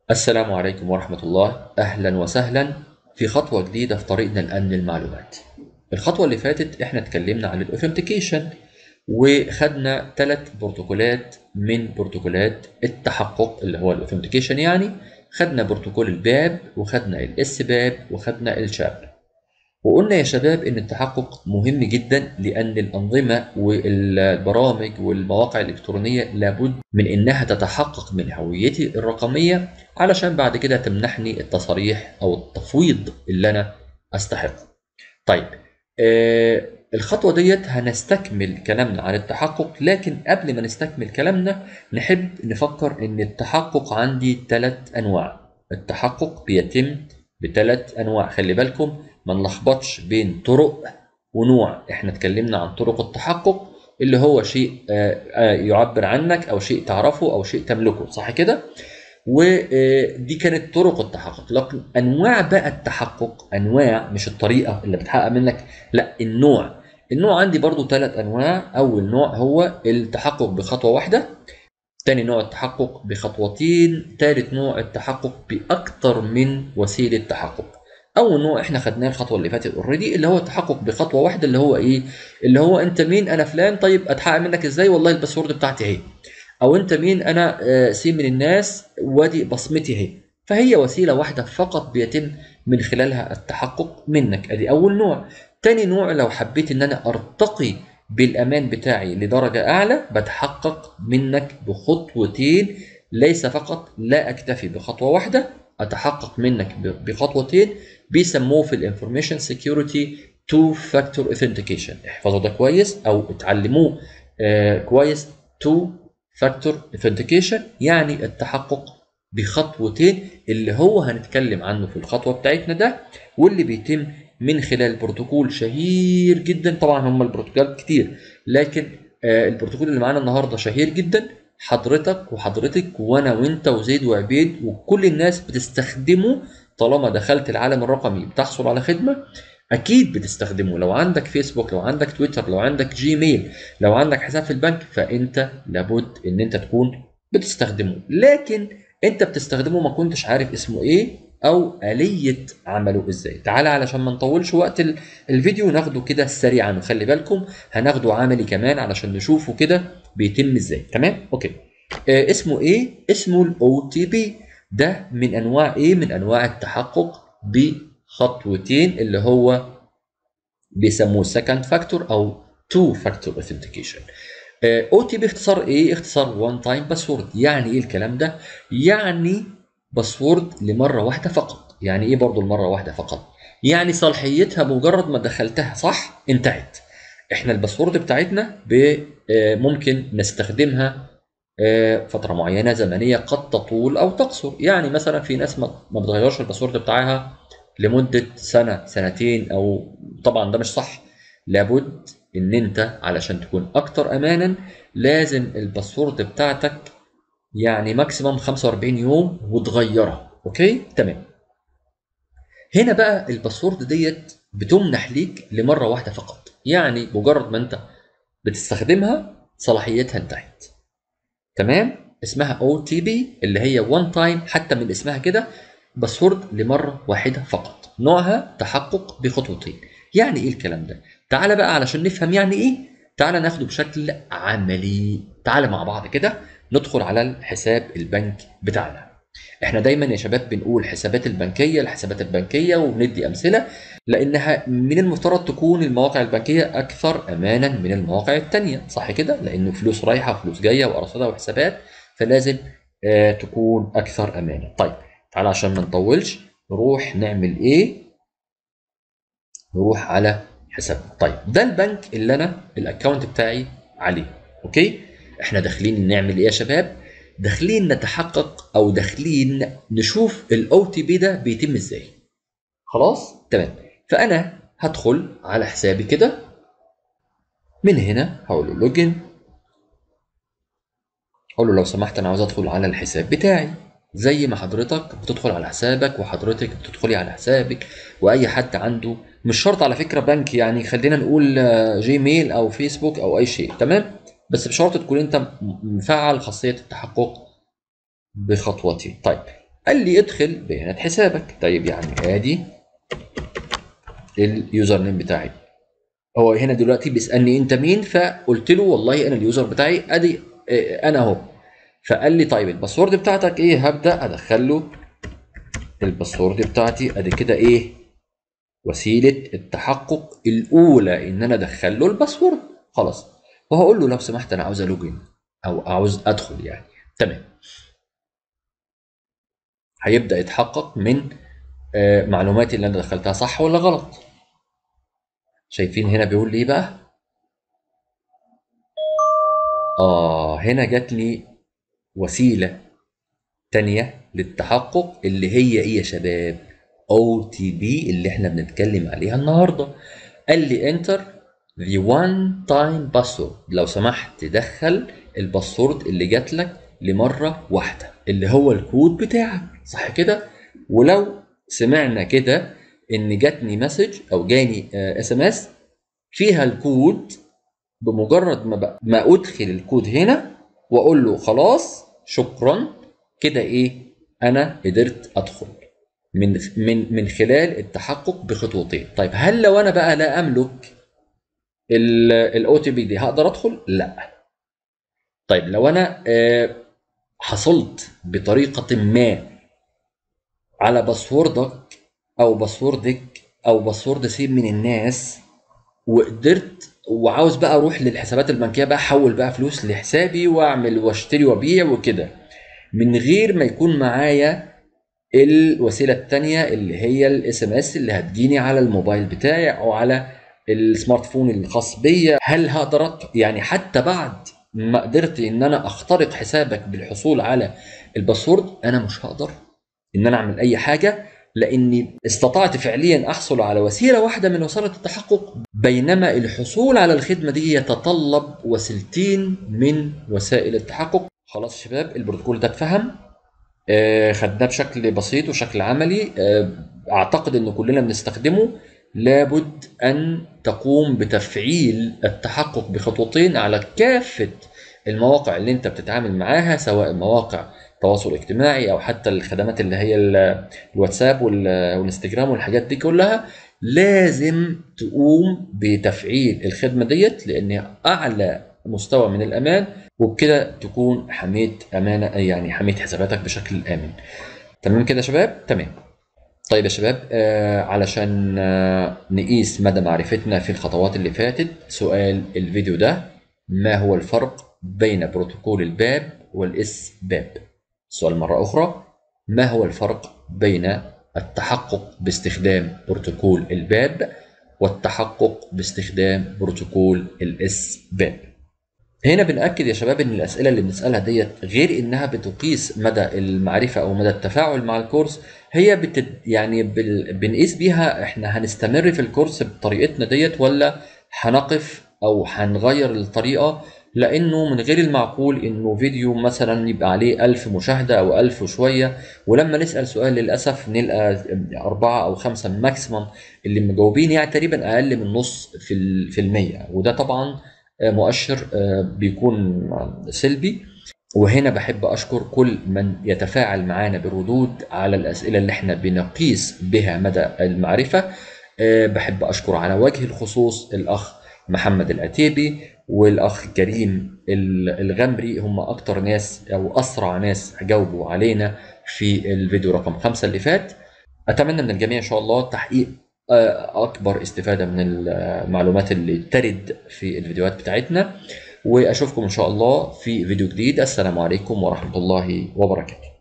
السلام عليكم ورحمة الله أهلا وسهلا في خطوة جديدة في طريقنا لأمن المعلومات الخطوة اللي فاتت احنا اتكلمنا عن الاوثنتيكيشن وخدنا ثلاث بروتوكولات من بروتوكولات التحقق اللي هو الاوثنتيكيشن يعني خدنا بروتوكول الباب وخدنا الاس باب وخدنا الشاب وقلنا يا شباب ان التحقق مهم جدا لان الانظمه والبرامج والمواقع الالكترونيه لابد من انها تتحقق من هويتي الرقميه علشان بعد كده تمنحني التصاريح او التفويض اللي انا استحقه. طيب آه الخطوه ديت هنستكمل كلامنا عن التحقق لكن قبل ما نستكمل كلامنا نحب نفكر ان التحقق عندي ثلاث انواع. التحقق بيتم بثلاث انواع خلي بالكم ما نلخبطش بين طرق ونوع احنا اتكلمنا عن طرق التحقق اللي هو شيء يعبر عنك او شيء تعرفه او شيء تملكه صح كده ودي كانت طرق التحقق لكن انواع بقى التحقق انواع مش الطريقه اللي بتحقق منك لا النوع النوع عندي برضو ثلاث انواع اول نوع هو التحقق بخطوه واحده تاني نوع التحقق بخطوتين تالت نوع التحقق باكثر من وسيله تحقق اول نوع احنا خدناه الخطوه اللي فاتت اوريدي اللي هو التحقق بخطوه واحده اللي هو ايه اللي هو انت مين انا فلان طيب اتحقق منك ازاي والله الباسورد بتاعتي اهي او انت مين انا آه سي من الناس وادي بصمتي اهي فهي وسيله واحده فقط بيتم من خلالها التحقق منك ادي اول نوع تاني نوع لو حبيت ان انا ارتقي بالامان بتاعي لدرجه اعلى بتحقق منك بخطوتين ليس فقط لا اكتفي بخطوه واحده اتحقق منك بخطوتين بيسموه في الانفورميشن سكيورتي تو فاكتور اوثنتيكيشن احفظوا ده كويس او اتعلموه آه كويس تو فاكتور اوثنتيكيشن يعني التحقق بخطوتين اللي هو هنتكلم عنه في الخطوه بتاعتنا ده واللي بيتم من خلال بروتوكول شهير جدا طبعا هم البروتوكولات كتير لكن آه البروتوكول اللي معانا النهارده شهير جدا حضرتك وحضرتك وانا وانت وزيد وعبيد وكل الناس بتستخدمه طالما دخلت العالم الرقمي بتحصل على خدمه اكيد بتستخدمه لو عندك فيسبوك لو عندك تويتر لو عندك جيميل لو عندك حساب في البنك فانت لابد ان انت تكون بتستخدمه لكن انت بتستخدمه ما كنتش عارف اسمه ايه او آلية عمله ازاي تعالى علشان ما نطولش وقت الفيديو ناخده كده سريعا وخلي بالكم هناخده عملي كمان علشان نشوفه كده بيتم ازاي تمام اوكي آه اسمه ايه اسمه الاو تي بي ده من انواع ايه من انواع التحقق بخطوتين اللي هو بيسموه سكند فاكتور او تو فاكتور اوثنتيكيشن او تي بي اختصار ايه اختصار وان تايم باسورد يعني ايه الكلام ده يعني باسورد لمره واحده فقط يعني ايه برضو المره واحده فقط يعني صلاحيتها بمجرد ما دخلتها صح انتهت احنا الباسورد بتاعتنا ممكن نستخدمها فتره معينه زمنيه قد تطول او تقصر يعني مثلا في ناس ما بتغيرش الباسورد بتاعها لمده سنه سنتين او طبعا ده مش صح لابد ان انت علشان تكون اكتر امانا لازم الباسورد بتاعتك يعني ماكسيموم 45 يوم وتغيرها اوكي تمام هنا بقى الباسورد ديت بتمنح ليك لمره واحده فقط يعني مجرد ما انت بتستخدمها صلاحيتها انتهت تمام اسمها او تي بي اللي هي وان تايم حتى من اسمها كده باسورد لمره واحده فقط نوعها تحقق بخطوتين يعني ايه الكلام ده تعالى بقى علشان نفهم يعني ايه تعالى ناخده بشكل عملي تعالى مع بعض كده ندخل على الحساب البنك بتاعنا احنا دايما يا شباب بنقول حسابات البنكيه الحسابات البنكيه وبندي امثله لانها من المفترض تكون المواقع البنكيه اكثر امانا من المواقع الثانيه صح كده لانه فلوس رايحه وفلوس جايه وارصده وحسابات فلازم آه تكون اكثر امانا طيب تعالى عشان ما نطولش نروح نعمل ايه نروح على حسابنا طيب ده البنك اللي انا الاكونت بتاعي عليه اوكي احنا داخلين نعمل ايه يا شباب داخلين نتحقق او داخلين نشوف الاو تي بي ده بيتم ازاي خلاص تمام فانا هدخل على حسابي كده من هنا هقول له لوجن اقول له لو سمحت انا عاوز ادخل على الحساب بتاعي زي ما حضرتك بتدخل على حسابك وحضرتك بتدخلي على حسابك واي حد عنده مش شرط على فكره بنك يعني خلينا نقول جيميل او فيسبوك او اي شيء تمام بس بشرط تكون انت مفعل خاصيه التحقق بخطوتين طيب قال لي ادخل بيانات حسابك طيب يعني ادي اليوزر نيم بتاعي هو هنا دلوقتي بيسالني انت مين فقلت له والله انا اليوزر بتاعي ادي آه، انا اهو فقال لي طيب الباسورد بتاعتك ايه هبدا ادخل له الباسورد بتاعتي ادي كده ايه وسيله التحقق الاولى ان انا ادخل له الباسورد خلاص وهقول له لو سمحت انا عاوز الوجن او عاوز ادخل يعني تمام هيبدا يتحقق من آه، معلوماتي اللي انا دخلتها صح ولا غلط شايفين هنا بيقول لي ايه بقى اه هنا جات لي وسيله تانية للتحقق اللي هي ايه يا شباب او تي بي اللي احنا بنتكلم عليها النهارده قال لي انتر the one time password لو سمحت دخل الباسورد اللي جات لك لمره واحده اللي هو الكود بتاعك صح كده ولو سمعنا كده ان جاتني مسج او جاني اس ام اس فيها الكود بمجرد ما بق- ما ادخل الكود هنا واقول له خلاص شكرا كده ايه انا قدرت ادخل من من من خلال التحقق بخطوتين طيب هل لو انا بقى لا املك الاو تي بي دي هقدر ادخل لا طيب لو انا آه، حصلت بطريقه ما على باسوردك او باسوردك او باسورد سيب من الناس وقدرت وعاوز بقى اروح للحسابات البنكيه بقى احول بقى فلوس لحسابي واعمل واشتري وابيع وكده من غير ما يكون معايا الوسيله الثانيه اللي هي الاس ام اس اللي هتجيني على الموبايل بتاعي او على السمارت فون الخاص بيا هل هقدر أط- يعني حتى بعد ما قدرت ان انا اخترق حسابك بالحصول على الباسورد انا مش هقدر ان انا اعمل اي حاجه لاني استطعت فعليا احصل على وسيله واحده من وسائل التحقق بينما الحصول على الخدمه دي يتطلب وسيلتين من وسائل التحقق خلاص يا شباب البروتوكول ده اتفهم آه، خدناه بشكل بسيط وشكل عملي آه، اعتقد ان كلنا بنستخدمه لابد ان تقوم بتفعيل التحقق بخطوتين على كافه المواقع اللي انت بتتعامل معاها سواء مواقع تواصل اجتماعي او حتى الخدمات اللي هي ال- الواتساب وال- والانستجرام والحاجات دي كلها لازم تقوم بتفعيل الخدمه ديت لان اعلى مستوى من الامان وبكده تكون حميت امانه يعني حميت حساباتك بشكل امن تمام كده يا شباب تمام طيب يا شباب آه علشان آه نقيس مدى معرفتنا في الخطوات اللي فاتت سؤال الفيديو ده ما هو الفرق بين بروتوكول الباب والاس باب السؤال مرة أخرى ما هو الفرق بين التحقق باستخدام بروتوكول الباب والتحقق باستخدام بروتوكول الاس باب هنا بنأكد يا شباب ان الاسئله اللي بنسالها ديت غير انها بتقيس مدى المعرفه او مدى التفاعل مع الكورس هي بت يعني بال... بنقيس بيها احنا هنستمر في الكورس بطريقتنا ديت ولا هنقف او هنغير الطريقه لانه من غير المعقول انه فيديو مثلا يبقى عليه ألف مشاهده او ألف وشويه ولما نسال سؤال للاسف نلقى أربعة او خمسة ماكسيمم اللي مجاوبين يعني تقريبا اقل من نص في ال- في المية وده طبعا مؤشر بيكون سلبي وهنا بحب اشكر كل من يتفاعل معانا بردود على الاسئله اللي احنا بنقيس بها مدى المعرفه بحب اشكر على وجه الخصوص الاخ محمد الاتيبي والاخ كريم الغمري هم اكتر ناس او اسرع ناس جاوبوا علينا في الفيديو رقم خمسة اللي فات اتمنى من الجميع ان شاء الله تحقيق اكبر استفاده من المعلومات اللي ترد في الفيديوهات بتاعتنا واشوفكم ان شاء الله في فيديو جديد السلام عليكم ورحمه الله وبركاته